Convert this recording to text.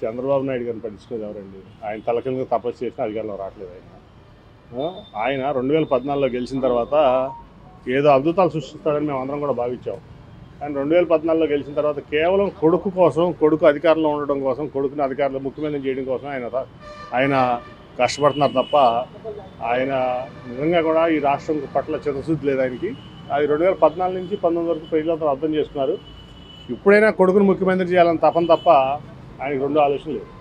చంద్రబాబు నాయుడు గారిని పట్టించుకునేది ఎవరండి ఆయన తలకింద తపస్సు చేసిన అధికారంలో రావట్లేదు ఆయన ఆ, ఆయన రెండు వేల పద్నాలుగులో గెలిచిన తర్వాత ఏదో అద్భుతాలు సృష్టిస్తాడని మేము అందరం కూడా భావించాం కానీ రెండు వేల పద్నాలుగులో గెలిచిన తర్వాత కేవలం కొడుకు కోసం కొడుకు అధికారంలో ఉండడం కోసం కొడుకుని అధికారంలో ముఖ్యమంత్రి చేయడం కోసం ఆయన రా- ఆయన కష్టపడుతున్నారు తప్ప ఆయన నిజంగా కూడా ఈ రాష్ట్రం పట్ల చిత్తశుద్ధి లేదు ఆయనకి అది రెండు వేల పద్నాలుగు నుంచి పంతొమ్మిది వరకు ప్రజలంతా అర్థం చేసుకున్నారు ఇప్పుడైనా కొడుకును ముఖ్యమంత్రి చేయాలని తపన తప్ప ఆయనకు రెండో ఆలోచన లేదు